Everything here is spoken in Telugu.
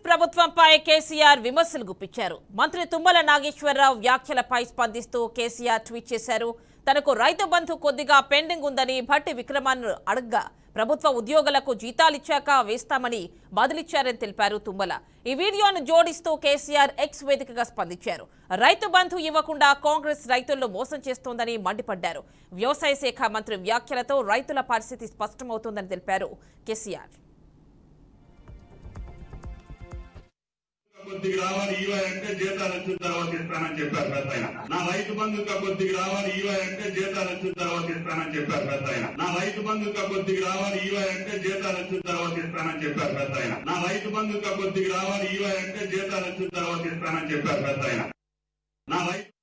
ప్రభుత్వంపై కేసీఆర్ విమర్శలు గుప్పించారు మంత్రి తుమ్మల నాగేశ్వరరావు వ్యాఖ్యలపై స్పందిస్తూ కేసీఆర్ ట్వీట్ చేశారు తనకు రైతు బంధు కొద్దిగా పెండింగ్ ఉందని భట్టి విక్రమాన్ని అడగ్గా ప్రభుత్వ ఉద్యోగులకు జీతాలిచ్చాక వేస్తామని బదిలిచ్చారని తెలిపారు తుమ్మల ఈ వీడియోను జోడిస్తూ కేసీఆర్ ఎక్స్ వేదికగా స్పందించారు రైతు బంధు ఇవ్వకుండా కాంగ్రెస్ రైతులను మోసం చేస్తోందని మండిపడ్డారు వ్యవసాయ శాఖ మంత్రి వ్యాఖ్యలతో రైతుల పరిస్థితి స్పష్టమవుతోందని తెలిపారు కేసీఆర్ కొద్దిగా రావాలి ఈవై అంటే జీతాలు వచ్చిన తర్వాత ఇస్తానని చెప్పారు పెద్ద ఆయన నా రైతు బంధు ఇంకా కొద్దిగా రావాలి ఈవై అంటే జీతాలు వచ్చిన తర్వాత ఇస్తానని చెప్పారు పెద్ద ఆయన నా రైతు బంధు ఇంకా కొద్దిగా రావాలి ఈవై అంటే జీతాలు వచ్చిన తర్వాత ఇస్తానని చెప్పారు పెద్ద ఆయన నా రైతు బంధు ఇంకా కొద్దిగా రావాలి ఈవై అంటే జీతాలు వచ్చిన తర్వాత ఇస్తానని చెప్పారు పెద్ద ఆయన నా రైతు